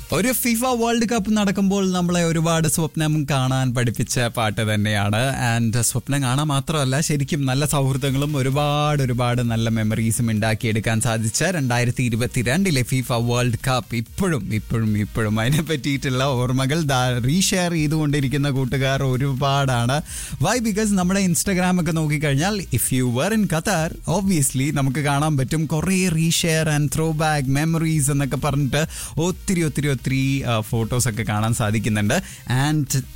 ഒരു FIFA world cup നടക്കുമ്പോൾ നമ്മളെ ഒരുപാട് സ്വപ്നം കാണാൻ പഠിപ്പിച്ച പാട്ട് തന്നെയാണ് ആൻഡ് സ്വപ്നം കാണാൻ മാത്രമല്ല ശരിക്കും നല്ല സൗഹൃദങ്ങളും ഒരുപാട് ഒരുപാട് നല്ല മെമ്മറീസും ഉണ്ടാക്കിയെടുക്കാൻ സാധിച്ച രണ്ടായിരത്തി ഇരുപത്തിരണ്ടിലെ ഫിഫ വേൾഡ് കപ്പ് ഇപ്പോഴും ഇപ്പോഴും ഇപ്പോഴും അതിനെ പറ്റിയിട്ടുള്ള ഓർമ്മകൾ റീഷെയർ ചെയ്തുകൊണ്ടിരിക്കുന്ന കൂട്ടുകാർ ഒരുപാടാണ് വൈ ബിക്കോസ് നമ്മുടെ ഇൻസ്റ്റാഗ്രാം ഒക്കെ നോക്കിക്കഴിഞ്ഞാൽ if you were in Qatar obviously നമുക്ക് കാണാൻ പറ്റും കുറേ reshare and throwback memories എന്നൊക്കെ പറഞ്ഞിട്ട് ഒത്തിരി ഒത്തിരി ഒത്തിരി ഫോട്ടോസ് ഒക്കെ കാണാൻ സാധിക്കുന്നുണ്ട് ആൻഡ്